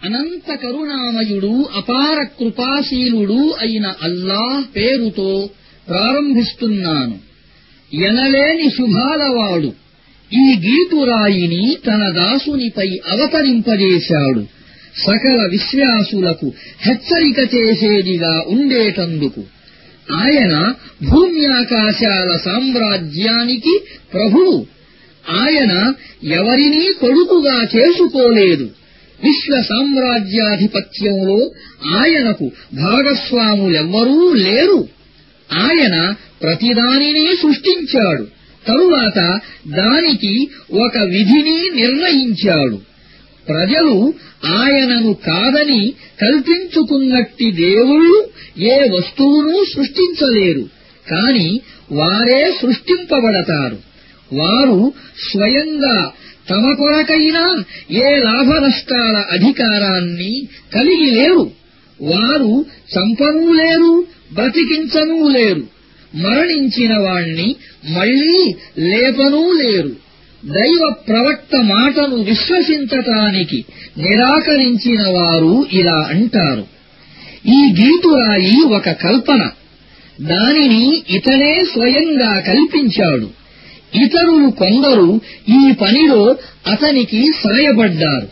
అనంత కరుణామయుడు అపార కృపాశీలుడు అయిన అల్లాహ్ పేరుతో ప్రారంభిస్తున్నాను ఎనలేని శుభాలవాడు ఈ గీతురాయిని తన దాసునిపై అవతరింపజేశాడు సకల విశ్వాసులకు హెచ్చరిక చేసేదిగా ఉండేటందుకు ఆయన భూమ్యాకాశాల సామ్రాజ్యానికి ప్రభువు ఆయన ఎవరినీ కొడుకుగా చేసుకోలేదు విశ్వ సామ్రాజ్యాధిపత్యంలో ఆయనకు భాగస్వాములెవ్వరూ లేరు ఆయన ప్రతిదానిని సృష్టించాడు తరువాత దానికి ఒక విధిని నిర్ణయించాడు ప్రజలు ఆయనను కాదని కల్పించుకున్నట్టి దేవుళ్ళు ఏ వస్తువును సృష్టించలేరు కాని వారే సృష్టింపబడతారు వారు స్వయంగా తమ కొరకైనా ఏ లాభనష్టాల అధికారాన్ని కలిగి లేరు వారు చంపనూ లేరు బ్రతికించనూ లేరు మరణించిన వాణ్ణి మళ్లీ లేపనూ లేరు దైవ ప్రవక్త మాటను విశ్వసించటానికి నిరాకరించిన వారు ఇలా అంటారు ఈ గీతురాయి ఒక కల్పన దానిని ఇతనే స్వయంగా కల్పించాడు ఇతరులు కొందరు ఈ పనిలో అతనికి సాయపడ్డారు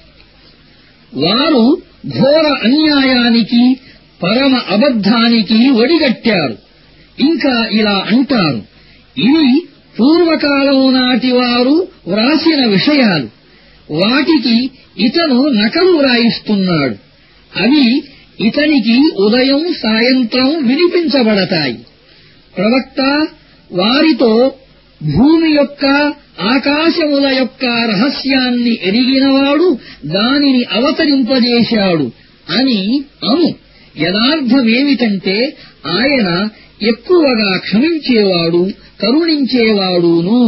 వారు ఘోర అన్యాయానికి పరమ అబద్ధానికి ఒడిగట్టారు ఇంకా ఇలా అంటారు ఇవి పూర్వకాలం నాటి వారు వ్రాసిన విషయాలు వాటికి ఇతను నకలు వ్రాయిస్తున్నాడు అవి ఇతనికి ఉదయం సాయంత్రం వినిపించబడతాయి ప్రవక్త వారితో భూమి యొక్క ఆకాశముల యొక్క రహస్యాన్ని ఎరిగినవాడు దానిని అవతరింపజేశాడు అని అను యథార్థమేమిటంటే ఆయన ఎక్కువగా క్షమించేవాడు కరుణించేవాడును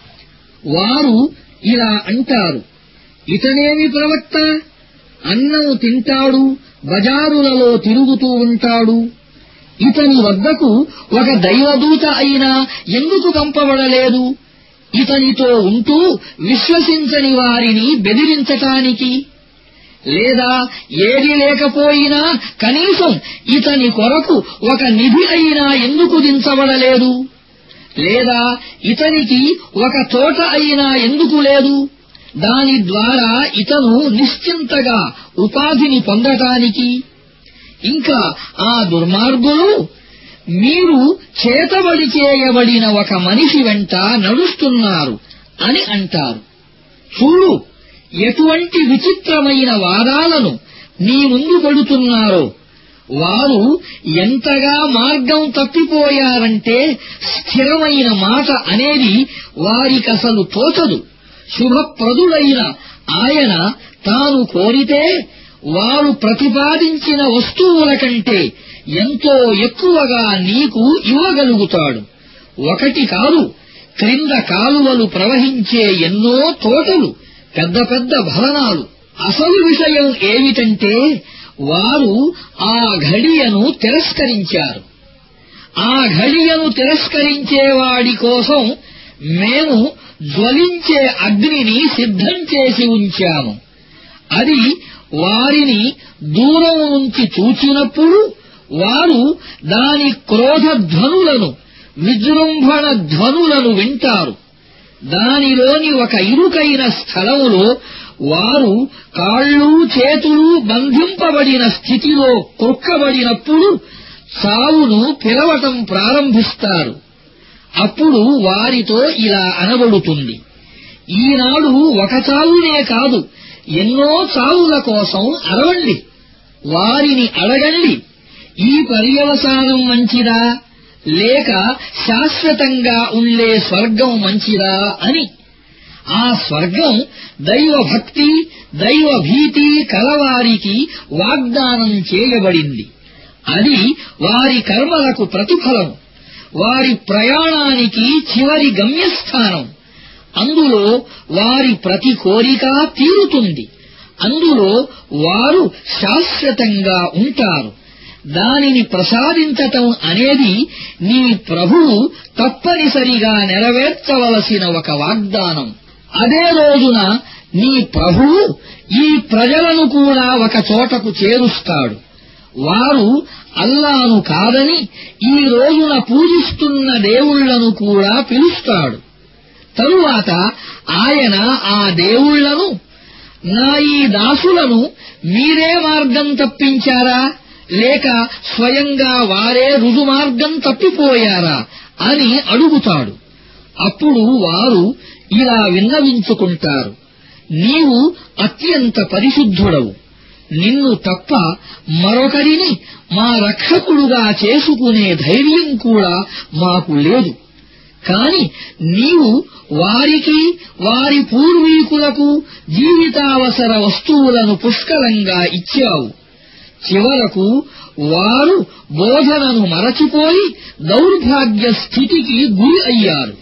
వారు ఇలా అంటారు ఇతనేమి ప్రవక్త అన్నం తింటాడు బజారులలో తిరుగుతూ ఉంటాడు ఇతని వద్దకు ఒక దైవదూత అయినా ఎందుకు పంపబడలేదు ఇతనితో ఉంటూ విశ్వసించని వారిని బెదిరించటానికి లేదా ఏది లేకపోయినా కనీసం ఇతని కొరకు ఒక నిధి అయినా ఎందుకు దించబడలేదు లేదా ఇతనికి ఒక తోట అయినా ఎందుకు లేదు దాని ద్వారా ఇతను నిశ్చింతగా ఉపాధిని పొందటానికి ఇంకా ఆ దుర్మార్గులు మీరు చేతబడి చేయబడిన ఒక మనిషి వెంట నడుస్తున్నారు అని అంటారు చూడు ఎటువంటి విచిత్రమైన వాదాలను నీ ముందు పడుతున్నారో వారు ఎంతగా మార్గం తప్పిపోయారంటే స్థిరమైన మాట అనేది వారికసలు తోచదు శుభప్రదుడైన ఆయన తాను కోరితే వారు ప్రతిపాదించిన వస్తువుల కంటే ఎంతో ఎక్కువగా నీకు ఇవ్వగలుగుతాడు ఒకటి కాదు క్రింద కాలువలు ప్రవహించే ఎన్నో తోటలు పెద్ద పెద్ద భవనాలు అసలు విషయం ఏమిటంటే వారు ఆ ఘడియను తిరస్కరించారు ఆ ఘడియను తిరస్కరించేవాడి కోసం మేము జ్వలించే అగ్నిని సిద్ధం చేసి ఉంచాము అది వారిని దూరం నుంచి చూచినప్పుడు వారు దాని క్రోధ ధ్వనులను విజృంభణ ధ్వనులను వింటారు దానిలోని ఒక ఇరుకైన స్థలములో వారు కాళ్ళు చేతులు బంధింపబడిన స్థితిలో కుక్కబడినప్పుడు చావును పిలవటం ప్రారంభిస్తారు అప్పుడు వారితో ఇలా అనబడుతుంది ఈనాడు ఒక చావునే కాదు ఎన్నో చావుల కోసం అరవండి వారిని అడగండి ఈ పర్యవసానం మంచిదా లేక శాశ్వతంగా ఉండే స్వర్గం మంచిదా అని ఆ స్వర్గం దైవభక్తి దైవభీతి కలవారికి వాగ్దానం చేయబడింది అది వారి కర్మలకు ప్రతిఫలం వారి ప్రయాణానికి చివరి గమ్యస్థానం అందులో వారి ప్రతి కోరిక తీరుతుంది అందులో వారు శాశ్వతంగా ఉంటారు దానిని ప్రసాదించటం అనేది నీ ప్రభువు తప్పనిసరిగా నెరవేర్చవలసిన ఒక వాగ్దానం అదే రోజున నీ ప్రభువు ఈ ప్రజలను కూడా ఒక చోటకు చేరుస్తాడు వారు అల్లాను కాదని ఈ రోజున పూజిస్తున్న దేవుళ్లను కూడా పిలుస్తాడు తరువాత ఆయన ఆ దేవుళ్లను నా ఈ దాసులను మీరే మార్గం తప్పించారా లేక స్వయంగా వారే రుజుమార్గం తప్పిపోయారా అని అడుగుతాడు అప్పుడు వారు ఇలా విన్నవించుకుంటారు నీవు అత్యంత పరిశుద్ధుడవు నిన్ను తప్ప మరొకరిని మా రక్షకుడుగా చేసుకునే ధైర్యం కూడా మాకు లేదు కాని నీవు వారికి వారి పూర్వీకులకు జీవితావసర వస్తువులను పుష్కలంగా ఇచ్చావు చివరకు వారు బోధనను మరచిపోయి దౌర్భాగ్య స్థితికి గురి అయ్యారు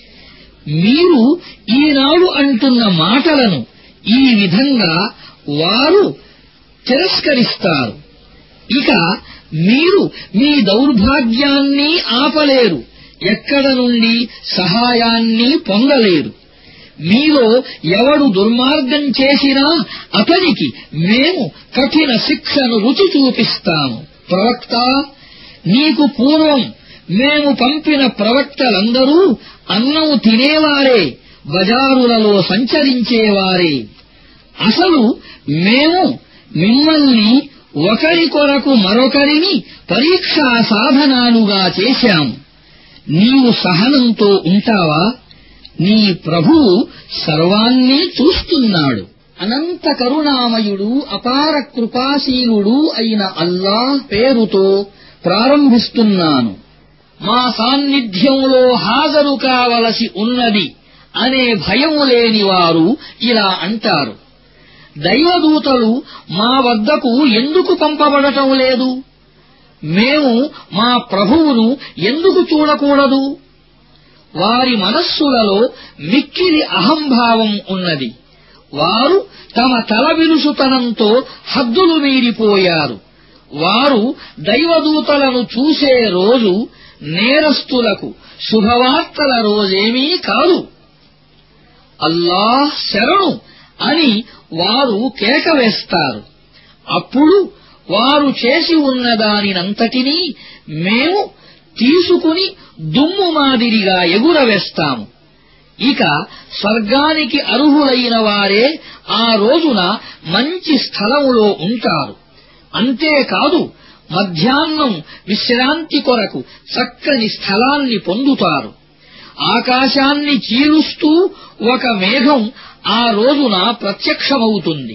మీరు ఈనాడు అంటున్న మాటలను ఈ విధంగా వారు తిరస్కరిస్తారు ఇక మీరు మీ దౌర్భాగ్యాన్ని ఆపలేరు ఎక్కడ నుండి సహాయాన్ని పొందలేరు మీలో ఎవడు దుర్మార్గం చేసినా అతనికి మేము కఠిన శిక్షను రుచి చూపిస్తాము ప్రవక్త నీకు పూర్వం మేము పంపిన ప్రవక్తలందరూ అన్నం తినేవారే బజారులలో సంచరించేవారే అసలు మేము మిమ్మల్ని ఒకరి కొరకు మరొకరిని పరీక్షా సాధనాలుగా చేశాము నీవు సహనంతో ఉంటావా నీ ప్రభువు సర్వాన్ని చూస్తున్నాడు అనంత కరుణామయుడు అపార కృపాశీలుడు అయిన అల్లాహ్ పేరుతో ప్రారంభిస్తున్నాను మా సాన్నిధ్యంలో హాజరు కావలసి ఉన్నది అనే భయం లేని వారు ఇలా అంటారు దైవదూతలు మా వద్దకు ఎందుకు పంపబడటం లేదు మేము మా ప్రభువును ఎందుకు చూడకూడదు వారి మనస్సులలో మిక్కిలి అహంభావం ఉన్నది వారు తమ తల విరుసుతనంతో హద్దులు మీరిపోయారు వారు దైవదూతలను చూసే రోజు నేరస్తులకు శుభవార్తల రోజేమీ కాదు అల్లాహ్ శరణు అని వారు కేక వేస్తారు అప్పుడు వారు చేసి ఉన్న దానినంతటినీ మేము తీసుకుని దుమ్ము మాదిరిగా ఎగురవేస్తాము ఇక స్వర్గానికి అర్హులైన వారే ఆ రోజున మంచి స్థలములో ఉంటారు అంతేకాదు మధ్యాహ్నం విశ్రాంతి కొరకు చక్కని స్థలాన్ని పొందుతారు ఆకాశాన్ని చీలుస్తూ ఒక మేఘం ఆ రోజున ప్రత్యక్షమవుతుంది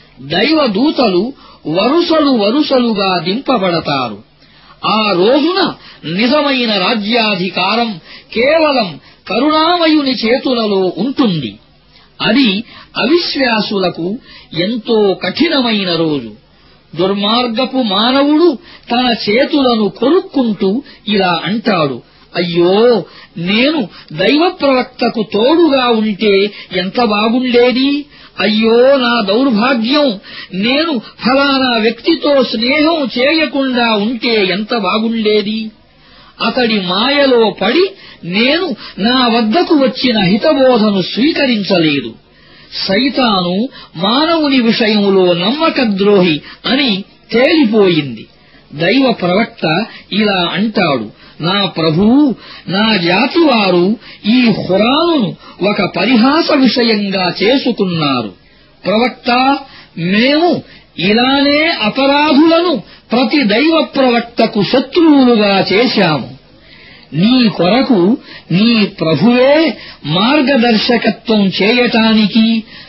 దైవదూతలు వరుసలు వరుసలుగా దింపబడతారు ఆ రోజున నిజమైన రాజ్యాధికారం కేవలం కరుణామయుని చేతులలో ఉంటుంది అది అవిశ్వాసులకు ఎంతో కఠినమైన రోజు దుర్మార్గపు మానవుడు తన చేతులను కొరుక్కుంటూ ఇలా అంటాడు అయ్యో నేను దైవ ప్రవక్తకు తోడుగా ఉంటే ఎంత బాగుండేది అయ్యో నా దౌర్భాగ్యం నేను ఫలానా వ్యక్తితో స్నేహం చేయకుండా ఉంటే ఎంత బాగుండేది అతడి మాయలో పడి నేను నా వద్దకు వచ్చిన హితబోధను స్వీకరించలేదు సైతాను మానవుని విషయంలో నమ్మకద్రోహి అని తేలిపోయింది దైవ ప్రవక్త ఇలా అంటాడు నా ప్రభువు నా జాతివారు ఈ హురానును ఒక పరిహాస విషయంగా చేసుకున్నారు ప్రవక్త మేము ఇలానే అపరాధులను ప్రతి దైవ ప్రవక్తకు శత్రువులుగా చేశాము నీ కొరకు నీ ప్రభువే మార్గదర్శకత్వం చేయటానికి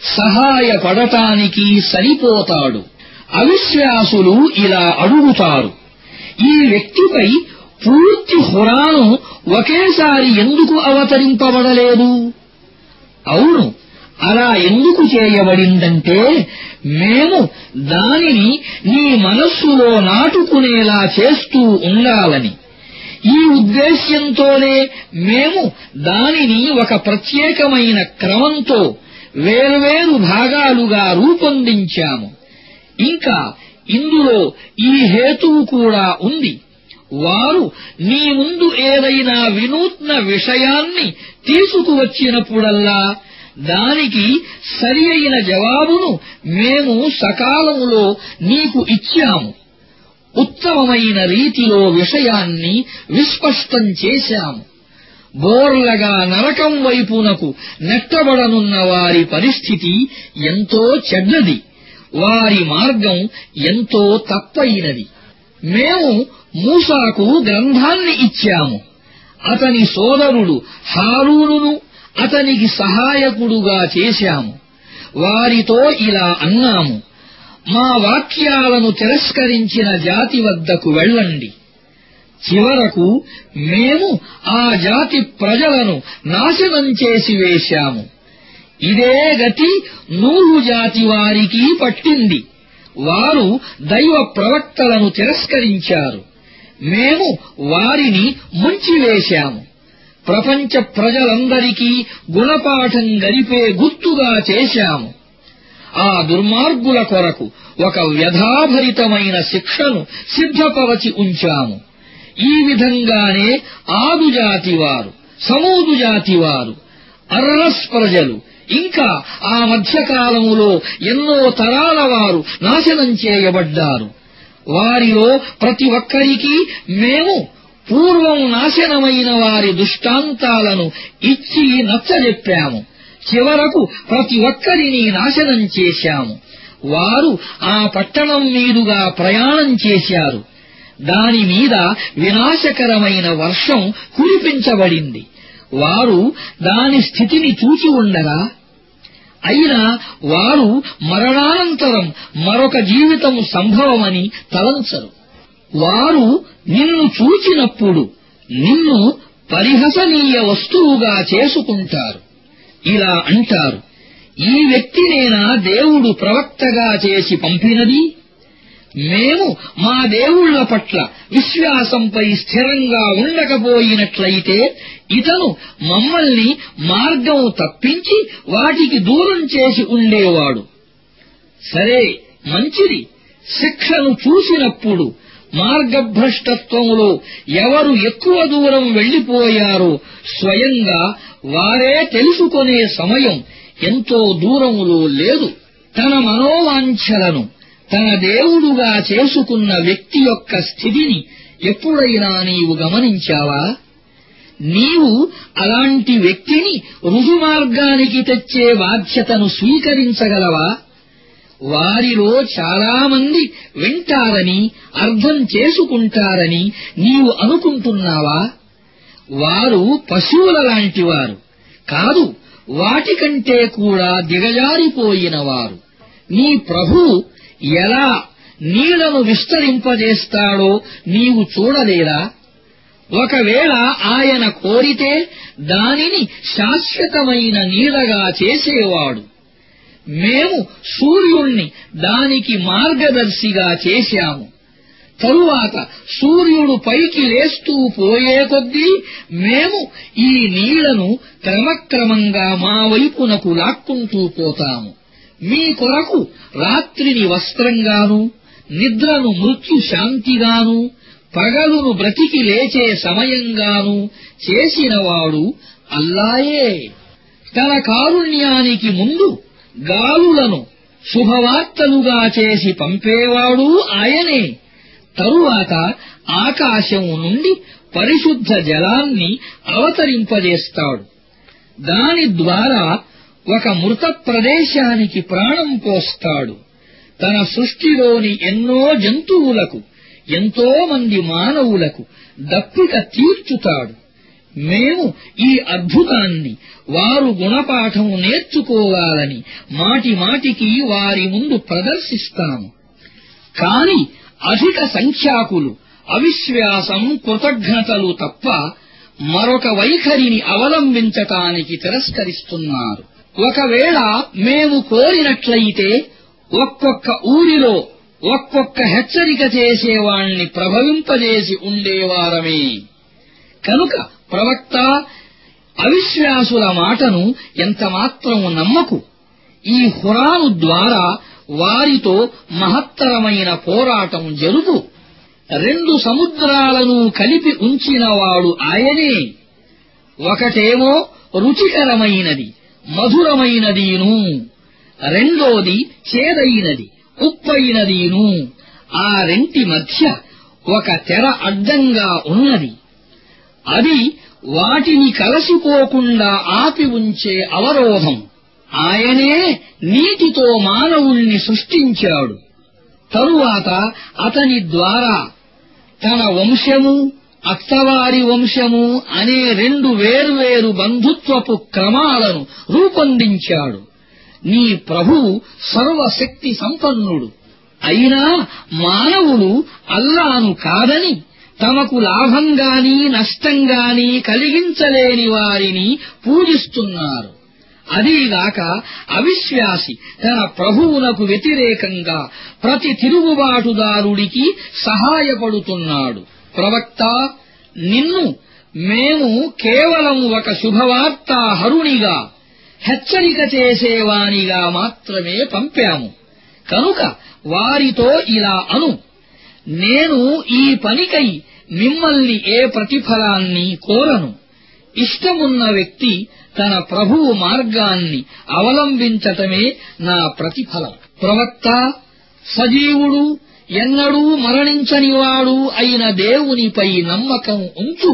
సహాయపడటానికి సరిపోతాడు అవిశ్వాసులు ఇలా అడుగుతారు ఈ వ్యక్తిపై పూర్తి హురాను ఒకేసారి ఎందుకు అవతరింపబడలేదు అవును అలా ఎందుకు చేయబడిందంటే మేము దానిని నీ మనస్సులో నాటుకునేలా చేస్తూ ఉండాలని ఈ ఉద్దేశ్యంతోనే మేము దానిని ఒక ప్రత్యేకమైన క్రమంతో వేర్వేరు భాగాలుగా రూపొందించాము ఇంకా ఇందులో ఈ హేతువు కూడా ఉంది వారు నీ ముందు ఏదైనా వినూత్న విషయాన్ని తీసుకువచ్చినప్పుడల్లా దానికి సరి అయిన జవాబును మేము సకాలములో నీకు ఇచ్చాము ఉత్తమమైన రీతిలో విషయాన్ని విస్పష్టం చేశాము బోర్లగా నరకం వైపునకు నెట్టబడనున్న వారి పరిస్థితి ఎంతో చెడ్డది వారి మార్గం ఎంతో తప్పయినది మేము మూసాకు గ్రంథాన్ని ఇచ్చాము అతని సోదరుడు హారూనును అతనికి సహాయకుడుగా చేశాము వారితో ఇలా అన్నాము మా వాక్యాలను తిరస్కరించిన జాతి వద్దకు వెళ్ళండి చివరకు మేము ఆ జాతి ప్రజలను నాశనం చేసి వేశాము ఇదే గతి నూహు జాతి వారికి పట్టింది వారు దైవ ప్రవక్తలను తిరస్కరించారు మేము వారిని ముంచివేశాము ప్రపంచ ప్రజలందరికీ గుణపాఠం గరిపే గుర్తుగా చేశాము ఆ దుర్మార్గుల కొరకు ఒక వ్యధాభరితమైన శిక్షను సిద్ధపరచి ఉంచాము ఈ విధంగానే ఆదు జాతివారు సమూదు జాతివారు అర్రస్ ప్రజలు ఇంకా ఆ మధ్యకాలములో ఎన్నో తరాల వారు నాశనం చేయబడ్డారు వారిలో ప్రతి ఒక్కరికి మేము పూర్వం నాశనమైన వారి దృష్టాంతాలను ఇచ్చి నచ్చజెప్పాము చివరకు ప్రతి ఒక్కరిని నాశనం చేశాము వారు ఆ పట్టణం మీదుగా ప్రయాణం చేశారు దాని మీద వినాశకరమైన వర్షం కురిపించబడింది వారు దాని స్థితిని చూచి ఉండగా అయినా వారు మరణానంతరం మరొక జీవితం సంభవమని తలంచరు వారు నిన్ను చూచినప్పుడు నిన్ను పరిహసనీయ వస్తువుగా చేసుకుంటారు ఇలా అంటారు ఈ వ్యక్తినేనా దేవుడు ప్రవక్తగా చేసి పంపినది మేము మా దేవుళ్ల పట్ల విశ్వాసంపై స్థిరంగా ఉండకపోయినట్లయితే ఇతను మమ్మల్ని మార్గం తప్పించి వాటికి దూరం చేసి ఉండేవాడు సరే మంచిది శిక్షను చూసినప్పుడు మార్గభ్రష్టత్వములో ఎవరు ఎక్కువ దూరం వెళ్లిపోయారో స్వయంగా వారే తెలుసుకునే సమయం ఎంతో దూరములో లేదు తన మనోవాంఛలను తన దేవుడుగా చేసుకున్న వ్యక్తి యొక్క స్థితిని ఎప్పుడైనా నీవు గమనించావా నీవు అలాంటి వ్యక్తిని రుజుమార్గానికి తెచ్చే బాధ్యతను స్వీకరించగలవా వారిలో చాలామంది వింటారని అర్థం చేసుకుంటారని నీవు అనుకుంటున్నావా వారు పశువుల లాంటివారు కాదు వాటికంటే కూడా దిగజారిపోయినవారు నీ ప్రభువు ఎలా నీళ్లను విస్తరింపజేస్తాడో నీవు చూడలేదా ఒకవేళ ఆయన కోరితే దానిని శాశ్వతమైన నీడగా చేసేవాడు మేము సూర్యుణ్ణి దానికి మార్గదర్శిగా చేశాము తరువాత సూర్యుడు పైకి లేస్తూ పోయే కొద్దీ మేము ఈ నీళ్లను క్రమక్రమంగా మా వైపునకు లాక్కుంటూ పోతాము మీ కొరకు రాత్రిని వస్త్రంగాను నిద్రను మృత్యు శాంతిగాను పగలును బ్రతికి లేచే సమయంగాను చేసినవాడు అల్లాయే తన కారుణ్యానికి ముందు గాలులను శుభవార్తలుగా చేసి పంపేవాడు ఆయనే తరువాత ఆకాశం నుండి పరిశుద్ధ జలాన్ని అవతరింపజేస్తాడు దాని ద్వారా ఒక మృత ప్రదేశానికి ప్రాణం పోస్తాడు తన సృష్టిలోని ఎన్నో జంతువులకు ఎంతో మంది మానవులకు దప్పిక తీర్చుతాడు మేము ఈ అద్భుతాన్ని వారు గుణపాఠం నేర్చుకోవాలని మాటి మాటికి వారి ముందు ప్రదర్శిస్తాము కాని అధిక సంఖ్యాకులు అవిశ్వాసం కృతజ్ఞతలు తప్ప మరొక వైఖరిని అవలంబించటానికి తిరస్కరిస్తున్నారు ఒకవేళ మేము కోరినట్లయితే ఒక్కొక్క ఊరిలో ఒక్కొక్క హెచ్చరిక చేసేవాణ్ణి ప్రభవింపజేసి ఉండేవారమే కనుక ప్రవక్త అవిశ్వాసుల మాటను ఎంతమాత్రం నమ్మకు ఈ హురాను ద్వారా వారితో మహత్తరమైన పోరాటం జరుపు రెండు సముద్రాలను కలిపి ఉంచినవాడు ఆయనే ఒకటేమో రుచికరమైనది మధురమైనదీను రెండోది చేదైనది ఉప్పైనదీను ఆ రెంటి మధ్య ఒక తెర అడ్డంగా ఉన్నది అది వాటిని కలసిపోకుండా ఆపి ఉంచే అవరోధం ఆయనే నీటితో మానవుణ్ణి సృష్టించాడు తరువాత అతని ద్వారా తన వంశము అత్తవారి వంశము అనే రెండు వేర్వేరు బంధుత్వపు క్రమాలను రూపొందించాడు నీ ప్రభువు సర్వశక్తి సంపన్నుడు అయినా మానవులు అల్లాను కాదని తమకు లాభంగాని నష్టంగాని కలిగించలేని వారిని పూజిస్తున్నారు అదీగాక అవిశ్వాసి తన ప్రభువునకు వ్యతిరేకంగా ప్రతి తిరుగుబాటుదారుడికి సహాయపడుతున్నాడు ప్రవక్త నిన్ను మేము కేవలం ఒక శుభవార్తాహరునిగా హెచ్చరిక చేసేవానిగా మాత్రమే పంపాము కనుక వారితో ఇలా అను నేను ఈ పనికై మిమ్మల్ని ఏ ప్రతిఫలాన్ని కోరను ఇష్టమున్న వ్యక్తి తన ప్రభువు మార్గాన్ని అవలంబించటమే నా ప్రతిఫలం ప్రవక్త సజీవుడు ఎన్నడూ మరణించనివాడు అయిన దేవునిపై నమ్మకం ఉంచు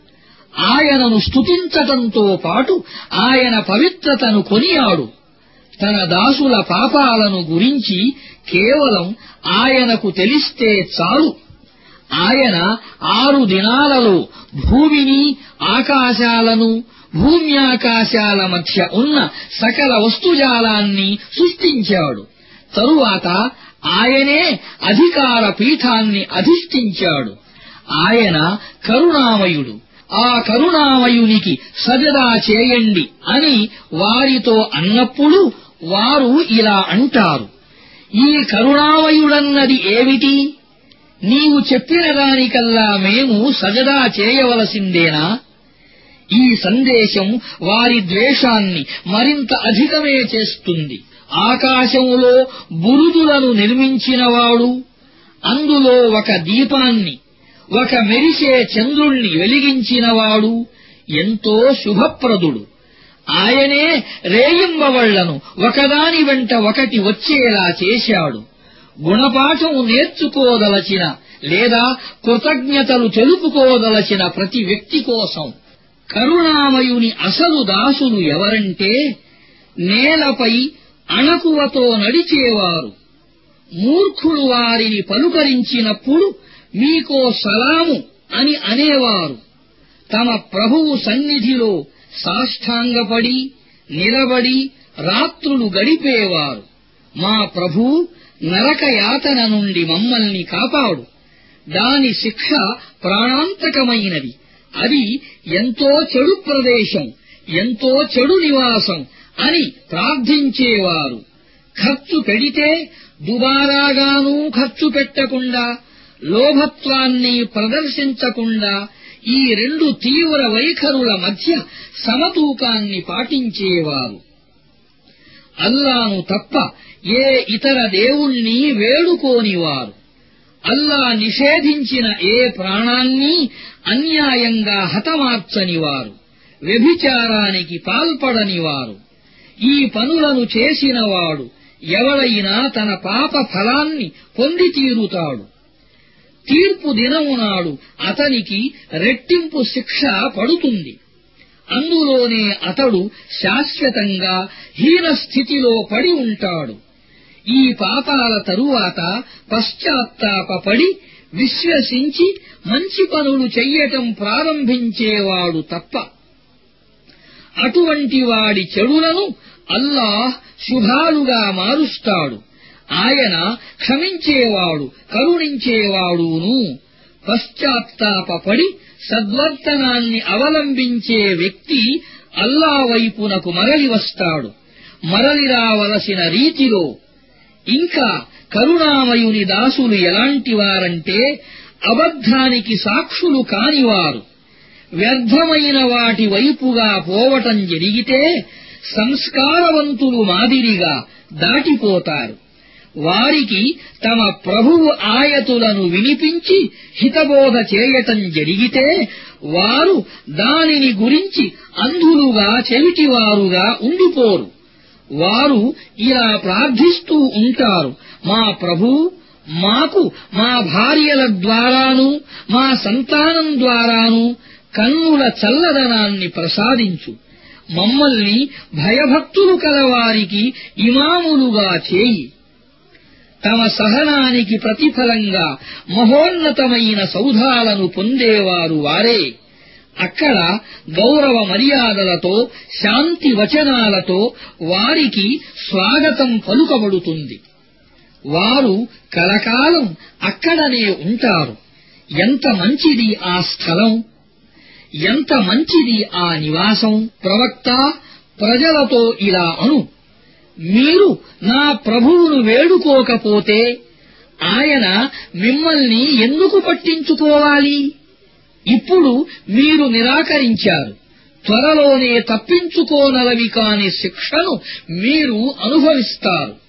ఆయనను స్తుతించటంతో పాటు ఆయన పవిత్రతను కొనియాడు తన దాసుల పాపాలను గురించి కేవలం ఆయనకు తెలిస్తే చాలు ఆయన ఆరు దినాలలో భూమిని ఆకాశాలను భూమ్యాకాశాల మధ్య ఉన్న సకల వస్తుజాలాన్ని సృష్టించాడు తరువాత ఆయనే అధికార పీఠాన్ని అధిష్ఠించాడు ఆయన కరుణామయుడు ఆ కరుణామయునికి సజదా చేయండి అని వారితో అన్నప్పుడు వారు ఇలా అంటారు ఈ కరుణామయుడన్నది ఏమిటి నీవు చెప్పిన దానికల్లా మేము సజదా చేయవలసిందేనా ఈ సందేశం వారి ద్వేషాన్ని మరింత అధికమే చేస్తుంది ఆకాశములో బురుదులను నిర్మించినవాడు అందులో ఒక దీపాన్ని ఒక మెరిసే చంద్రుణ్ణి వెలిగించినవాడు ఎంతో శుభప్రదుడు ఆయనే రేయింబవళ్లను ఒకదాని వెంట ఒకటి వచ్చేలా చేశాడు గుణపాఠం నేర్చుకోదలచిన లేదా కృతజ్ఞతలు తెలుపుకోదలచిన ప్రతి వ్యక్తి కోసం కరుణామయుని అసలు దాసులు ఎవరంటే నేలపై అణకువతో నడిచేవారు మూర్ఖులు వారిని పలుకరించినప్పుడు మీకో సలాము అని అనేవారు తమ ప్రభువు సన్నిధిలో సాష్టాంగపడి నిలబడి రాత్రులు గడిపేవారు మా ప్రభూ నరక యాతన నుండి మమ్మల్ని కాపాడు దాని శిక్ష ప్రాణాంతకమైనది అది ఎంతో చెడు ప్రదేశం ఎంతో చెడు నివాసం అని ప్రార్థించేవారు ఖర్చు పెడితే దుబారాగానూ ఖర్చు పెట్టకుండా లోభత్వాన్ని ప్రదర్శించకుండా ఈ రెండు తీవ్ర వైఖరుల మధ్య సమతూకాన్ని పాటించేవారు అల్లాను తప్ప ఏ ఇతర దేవుణ్ణి వేడుకోనివారు అల్లా నిషేధించిన ఏ ప్రాణాన్ని అన్యాయంగా హతమార్చనివారు వ్యభిచారానికి పాల్పడనివారు ఈ పనులను చేసినవాడు ఎవడైనా తన పాప ఫలాన్ని పొంది తీరుతాడు తీర్పు దినము నాడు అతనికి రెట్టింపు శిక్ష పడుతుంది అందులోనే అతడు శాశ్వతంగా హీనస్థితిలో పడి ఉంటాడు ఈ పాపాల తరువాత పశ్చాత్తాపడి విశ్వసించి మంచి పనులు చెయ్యటం ప్రారంభించేవాడు తప్ప అటువంటి వాడి చెడులను అల్లాహ్ శుభాలుగా మారుస్తాడు ఆయన క్షమించేవాడు కరుణించేవాడును పశ్చాత్తాపడి సద్వర్తనాన్ని అవలంబించే వ్యక్తి అల్లా వైపునకు మరలి వస్తాడు మరలి రావలసిన రీతిలో ఇంకా కరుణామయుని దాసులు ఎలాంటి వారంటే అబద్ధానికి సాక్షులు కానివారు వ్యర్థమైన వాటి వైపుగా పోవటం జరిగితే సంస్కారవంతులు మాదిరిగా దాటిపోతారు వారికి తమ ప్రభువు ఆయతులను వినిపించి హితబోధ చేయటం జరిగితే వారు దానిని గురించి అంధులుగా చెవిటివారుగా ఉండిపోరు వారు ఇలా ప్రార్థిస్తూ ఉంటారు మా ప్రభూ మాకు మా భార్యల ద్వారాను మా సంతానం ద్వారాను కన్నుల చల్లదనాన్ని ప్రసాదించు మమ్మల్ని భయభక్తులు కలవారికి ఇమాములుగా చేయి తమ సహనానికి ప్రతిఫలంగా మహోన్నతమైన సౌధాలను పొందేవారు వారే అక్కడ గౌరవ మర్యాదలతో శాంతి వచనాలతో వారికి స్వాగతం పలుకబడుతుంది వారు కలకాలం అక్కడనే ఉంటారు ఎంత మంచిది ఆ స్థలం ఎంత మంచిది ఆ నివాసం ప్రవక్త ప్రజలతో ఇలా అను మీరు నా ప్రభువును వేడుకోకపోతే ఆయన మిమ్మల్ని ఎందుకు పట్టించుకోవాలి ఇప్పుడు మీరు నిరాకరించారు త్వరలోనే తప్పించుకోనలవి కాని శిక్షను మీరు అనుభవిస్తారు